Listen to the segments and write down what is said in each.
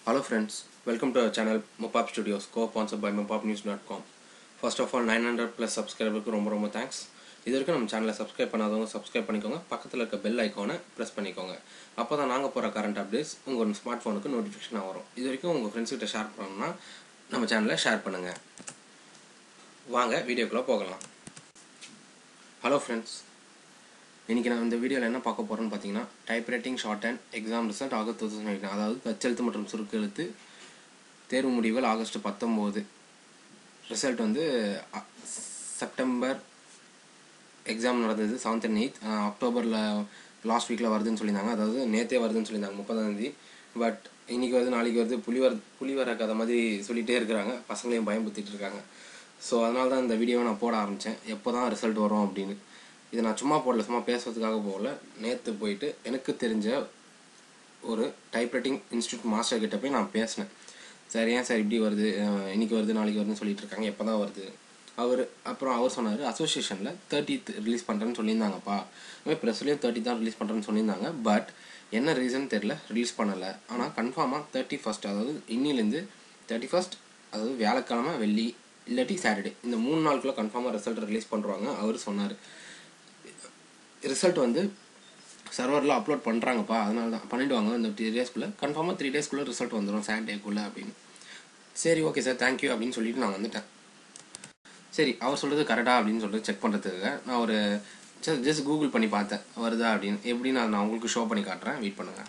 Hello friends, welcome to our channel Mopap Studios, co-sponsored by mopapnews.com. First of all, 900 plus சப்ஸ்கிரைபருக்கு ரொம்ப ரொம்ப thanks இது வரைக்கும் நம்ம சேனலை சப்ஸ்கிரைப் பண்ணாதவங்க சப்ஸ்கிரைப் பண்ணிக்கோங்க பக்கத்தில் இருக்க பெல் ஐக்கானை ப்ரெஸ் பண்ணிக்கோங்க அப்போ தான் நாங்கள் போகிற கரண்ட் அப்டேட்ஸ் உங்கள் ஸ்மார்ட் ஃபோனுக்கு நோட்டிஃபிகேஷனாக வரும் இது வரைக்கும் உங்கள் ஃப்ரெண்ட்ஸ் கிட்ட ஷேர் பண்ணணும்னா நம்ம சேனலை ஷேர் பண்ணுங்கள் வாங்க வீடியோக்குள்ளே போகலாம் ஹலோ ஃப்ரெண்ட்ஸ் இன்றைக்கி நான் இந்த வீடியோவில் என்ன பார்க்க போகிறேன்னு பார்த்தீங்கன்னா typewriting short and exam result August two thousand eighteen அதாவது தச்செழுத்து மற்றும் சுருக்கெழுத்து தேர்வு முடிவுகள் ஆகஸ்ட் பத்தொம்போது ரிசல்ட் வந்து அ- செப்டம்பர் எக்ஸாம் நடந்தது செவன்த் அண்ட் எயித் அக்டோபரில் லாஸ்ட் வீக்கில் வருதுன்னு சொல்லியிருந்தாங்க அதாவது நேற்றே வருதுன்னு சொல்லியிருந்தாங்க முப்பதாந்தேதி பட் இன்னைக்கு வருது நாளைக்கு வருது புலி வர புலி வர கதை மாதிரி சொல்லிகிட்டே இருக்கிறாங்க பசங்களையும் பயம்படுத்திட்டு இருக்காங்க ஸோ அதனால தான் இந்த வீடியோவை நான் போட ஆரம்பித்தேன் எப்போ தான் ரிசல்ட் வரும் அப்படின்னு இதை நான் சும்மா போடல சும்மா பேசுறதுக்காக போகல நேற்று போயிட்டு எனக்கு தெரிஞ்ச ஒரு டைப்ரைட்டிங் இன்ஸ்டியூட் மாஸ்டர் கிட்ட போய் நான் பேசினேன் சார் ஏன் சார் இப்படி வருது அஹ் இன்னைக்கு வருது நாளைக்கு வருதுன்னு சொல்லிட்டு இருக்காங்க எப்போ தான் வருது அவர் அப்புறம் அவர் சொன்னார் அசோசியேஷனில் தேர்ட்டித் ரிலீஸ் பண்ணுறேன்னு சொல்லியிருந்தாங்கப்பா அதுமாதிரி ப்ரெஸ்லேயும் தேர்ட்டி தான் ரிலீஸ் பண்ணுறேன்னு சொல்லியிருந்தாங்க பட் என்ன ரீசன் தெரில ரிலீஸ் பண்ணலை ஆனால் கன்ஃபார்மாக தேர்ட்டி ஃபஸ்ட் அதாவது இன்னிலேருந்து தேர்ட்டி ஃபஸ்ட் அதாவது வியாழக்கிழமை வெள்ளி இல்லாட்டி சாட்டர்டே இந்த மூணு நாளுக்குள்ளே கன்ஃபார்மாக ரிசல்ட் ரிலீஸ் பண்ணுறாங்க அவர் சொன்னார் ரிசல்ட் வந்து சர்வரில் அப்லோட் பண்ணுறாங்கப்பா அதனால தான் பண்ணிவிடுவாங்க இந்த த்ரீ டேஸ்க்குள்ளே கன்ஃபார்மாக த்ரீ டேஸ்க்குள்ளே ரிசல்ட் வந்துடும் சாட்டர்டேக்குள்ளே அப்படின்னு சரி ஓகே சார் தேங்க்யூ அப்படின்னு சொல்லிட்டு நான் வந்துட்டேன் சரி அவர் சொல்கிறது கரெக்டா அப்படின்னு சொல்லிட்டு செக் பண்ணுறதுக்காக நான் ஒரு ஜஸ்ட் கூகுள் பண்ணி பார்த்தேன் வருதா அப்படின்னு எப்படின்னு அதை நான் உங்களுக்கு ஷோ பண்ணி காட்டுறேன் வெயிட் பண்ணுங்கள்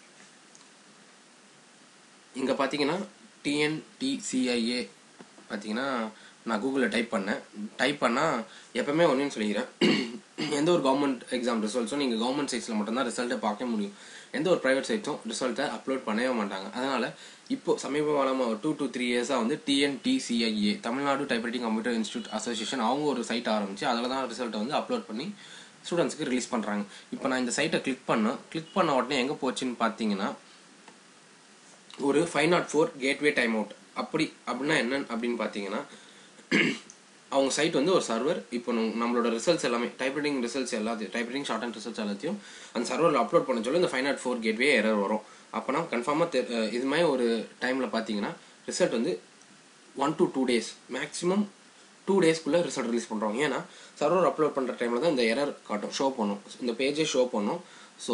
இங்கே பார்த்தீங்கன்னா டிஎன்டிசிஐஏ பார்த்தீங்கன்னா நான் கூகுளில் டைப் பண்ணேன் டைப் பண்ணால் எப்பவுமே ஒன்றுன்னு சொல்லிக்கிறேன் எந்த ஒரு கவர்மெண்ட் எக்ஸாம் ரிசல்ட்ஸும் நீங்கள் கவர்மெண்ட் சைட்ஸில் மட்டும்தான் ரிசல்ட்டை பார்க்க முடியும் எந்த ஒரு ப்ரைவேட் சைட்ஸும் ரிசல்ட்டை அப்லோட் பண்ணவே மாட்டாங்க அதனால் இப்போ சமீப காலமாக டூ டு த்ரீ இயர்ஸாக வந்து TNTCIA Tamil Nadu typewriting computer institute association அவங்க ஒரு சைட் ஆரம்பிச்சு அதில் தான் ரிசல்ட்டை வந்து அப்லோட் பண்ணி ஸ்டூடெண்ட்ஸ்க்கு ரிலீஸ் பண்ணுறாங்க இப்போ நான் இந்த சைட்டை கிளிக் பண்ணேன் கிளிக் பண்ண உடனே எங்கே போச்சுன்னு பார்த்தீங்கன்னா ஒரு five nought four gateway time out அப்படி அப்படின்னா என்னன்னு அப்படின்னு பார்த்தீங்கன்னா அவங்க சைட் வந்து ஒரு சர்வர் இப்போ நம்ம- நம்மளோட ரிசல்ட்ஸ் எல்லாமே டைப்ரைட்டிங் ரிசல்ட்ஸ் எல்லாத்தையும் டைப்ரைட்டிங் ஷார்ட் அண்ட் ரிசல்ட்ஸ் எல்லாத்தையும் அந்த சர்வரில் அப்லோட் பண்ண சொல்லி இந்த five nought four gateway error வரும் அப்போனா கன்ஃபார்மாக இது மாதிரி ஒரு டைமில் பார்த்தீங்கன்னா ரிசல்ட் வந்து one to two days maximum two டேஸ்க்குள்ளே ரிசல்ட் ரிலீஸ் பண்ணுறோம் ஏன்னா சர்வர் அப்லோட் பண்ணுற டைமில் தான் இந்த எரர் காட்டும் ஷோ பண்ணும் இந்த பேஜே ஷோ பண்ணும் ஸோ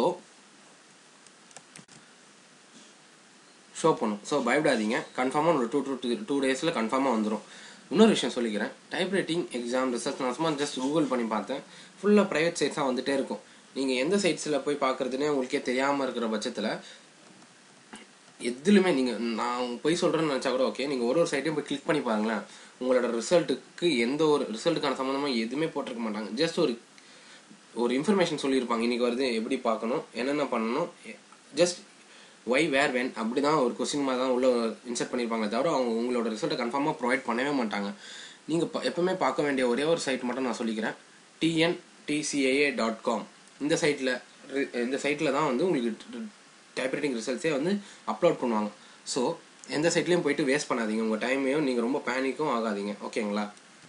ஷோ பண்ணும் ஸோ பயப்படாதீங்க கன்ஃபார்மாக ஒரு டூ டூ டூ டேஸில் கன்ஃபார்மாக வந்துடும் இன்னொரு விஷயம் சொல்லிக்கிறேன் டைப்ரைட்டிங் எக்ஸாம் ரிசல்ட் நான் சும்மா ஜஸ்ட் கூகுள் பண்ணி பார்த்தேன் ஃபுல்லாக ப்ரைவேட் சைட்ஸாக வந்துட்டே இருக்கும் நீங்கள் எந்த சைட்ஸில் போய் பார்க்குறதுனே உங்களுக்கே தெரியாமல் இருக்கிற பட்சத்தில் எதுலையுமே நீங்கள் நான் போய் சொல்கிறேன்னு நினச்சா கூட ஓகே நீங்கள் ஒரு ஒரு சைட்டையும் போய் கிளிக் பண்ணி பாருங்களேன் உங்களோட ரிசல்ட்டுக்கு எந்த ஒரு ரிசல்ட்டுக்கான சம்மந்தமாக எதுவுமே போட்டிருக்க மாட்டாங்க ஜஸ்ட் ஒரு ஒரு இன்ஃபர்மேஷன் சொல்லியிருப்பாங்க இன்னைக்கு வருது எப்படி பார்க்கணும் என்னென்ன பண்ணணும் ஜஸ்ட் ஒய் வேர் வென் அப்படி தான் ஒரு கொஸ்டின் மாதிரி தான் உள்ள இன்சர்ட் பண்ணியிருப்பாங்க தவிர அவங்க உங்களோட ரிசல்ட்டை கன்ஃபார்மாக ப்ரொவைட் பண்ணவே மாட்டாங்க நீங்கள் எப்பவுமே பார்க்க வேண்டிய ஒரே ஒரு சைட் மட்டும் நான் சொல்லிக்கிறேன் டிஎன்டிசிஏஏ டாட் காம் இந்த சைட்டில் இந்த சைட்டில் தான் வந்து உங்களுக்கு டைப்ரைட்டிங் ரிசல்ட்ஸே வந்து அப்லோட் பண்ணுவாங்க ஸோ எந்த சைட்லேயும் போயிட்டு வேஸ்ட் பண்ணாதீங்க உங்கள் டைமையும் நீங்கள் ரொம்ப பேனிக்கும் ஆகாதீங்க ஓகேங்களா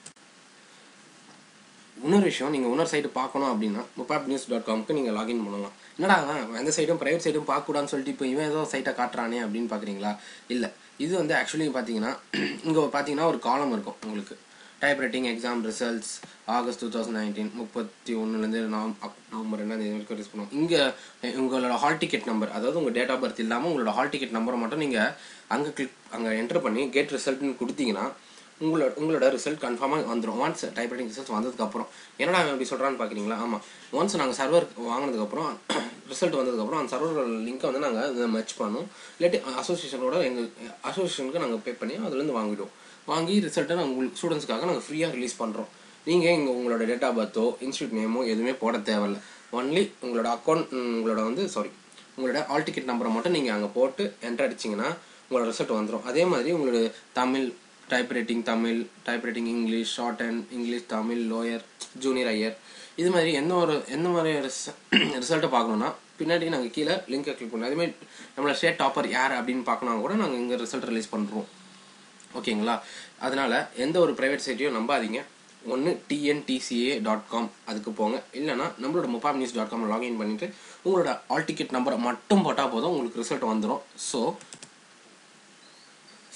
இன்னொரு விஷயம் நீங்கள் இன்னொரு சைட்டு பார்க்கணும் அப்படின்னா முப்பாப் நியூஸ் டாட் காம்க்கு நீங்கள் லாகின் பண்ணலாம் என்னடா அவன் எந்த சைடும் ப்ரைவேட் சைடும் பார்க்கக்கூடாதுன்னு சொல்லிட்டு இப்போ இவன் ஏதோ சைட்டை காட்டுறானே அப்படின்னு பார்க்குறீங்களா இல்லை இது வந்து ஆக்சுவலி பார்த்தீங்கன்னா இங்கே பார்த்தீங்கன்னா ஒரு காலம் இருக்கும் உங்களுக்கு typewriting exam results August two thousand nineteen முப்பத்தி ஒன்றுலேருந்து நவம்பர் ரெண்டாம் தேதி வரைக்கும் ரிலீஸ் பண்ணுவோம் இங்கே உங்களோட ஹால் டிக்கெட் நம்பர் அதாவது உங்கள் டேட் ஆஃப் பர்த் இல்லாமல் உங்களோட ஹால் டிக்கெட் நம்பரை மட்டும் நீங்கள் அங்கே கிளிக் அங்கே என்டர் பண்ணி கெட் ரிசல்ட்னு கொடுத்தீங்கன்னா உங்களோட உங்களோட ரிசல்ட் கன்ஃபார்மாக வந்துடும் ஒன்ஸ் டைப்ரைட்டிங் ரிசல்ட் வந்ததுக்கப்புறம் என்னடா அவன் இப்படி சொல்கிறான்னு பார்க்குறீங்களா ஆமாம் ஒன்ஸ் நாங்கள் சர்வர் வாங்கினதுக்கப்புறம் ரிசல்ட் வந்ததுக்கப்புறம் அந்த சர்வர் லிங்க்கை வந்து நாங்கள் மெச் பண்ணோம் இல்லாட்டி அசோசியேஷனோட எங்கள் அசோசியேஷனுக்கு நாங்கள் பே பண்ணி அதுலேருந்து வாங்கிடுவோம் வாங்கி ரிசல்ட்டை நாங்கள் உங்களுக்கு ஸ்டூடெண்ட்ஸ்க்காக நாங்கள் ஃப்ரீயாக ரிலீஸ் பண்ணுறோம் நீங்கள் இங்கே உங்களோட டேட் ஆஃப் பர்த்தோ இன்ஸ்டியூட் நேமோ எதுவுமே போட தேவையில்ல ஒன்லி உங்களோட அக்கௌண்ட் உங்களோட வந்து சாரி உங்களோட ஆல் டிக்கெட் நம்பரை மட்டும் நீங்கள் அங்கே போட்டு என்டர் அடிச்சிங்கன்னா உங்களோட ரிசல்ட் வந்துடும் அதே மாதிரி உங்களோட Tamil typewriting Tamil typewriting English short and English Tamil lower junior higher இது மாதிரி எந்த ஒரு எந்த மாதிரி ரிசல்ட்டை பார்க்கணுன்னா பின்னாடி நாங்கள் கீழே லிங்கை கிளிக் பண்ணோம் அதே மாதிரி நம்மளோட ஸ்டேட் டாப்பர் யார் அப்படின்னு பார்க்கணும் கூட நாங்கள் இங்கே ரிசல்ட் ரிலீஸ் பண்ணுறோம் ஓகேங்களா அதனால எந்த ஒரு ப்ரைவேட் சைட்டையும் நம்பாதீங்க ஒன்று டிஎன்டிசிஏ டாட் காம் அதுக்கு போங்க இல்லைனா நம்மளோட mobile news dot com login பண்ணிவிட்டு உங்களோட ஆல் டிக்கெட் நம்பரை மட்டும் போட்டால் போதும் உங்களுக்கு ரிசல்ட் வந்துடும் ஸோ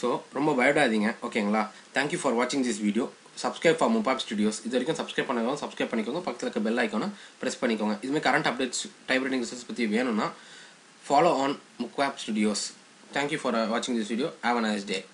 ஸோ ரொம்ப பயப்படாதீங்க ஓகேங்களா தேங்க்யூ ஃபார் வாட்சிங் திஸ் வீடியோ சப்ஸ்கிரைப் ஃபார் முப்பாப் ஸ்டுடியோஸ் இது வரைக்கும் சப்ஸ்கிரைப் பண்ணவங்க சப்ஸ்கிரைப் பண்ணிக்கோங்க பக்கத்தில் இருக்க பெல் ஐக்கானை ப்ரெஸ் பண்ணிக்கோங்க இதுமாதிரி current updates typewriting results பற்றி வேணும்னா ஃபாலோ ஆன் முக்வாப் ஸ்டுடியோஸ் தேங்க்யூ ஃபார் வாட்சிங் this video have a nice day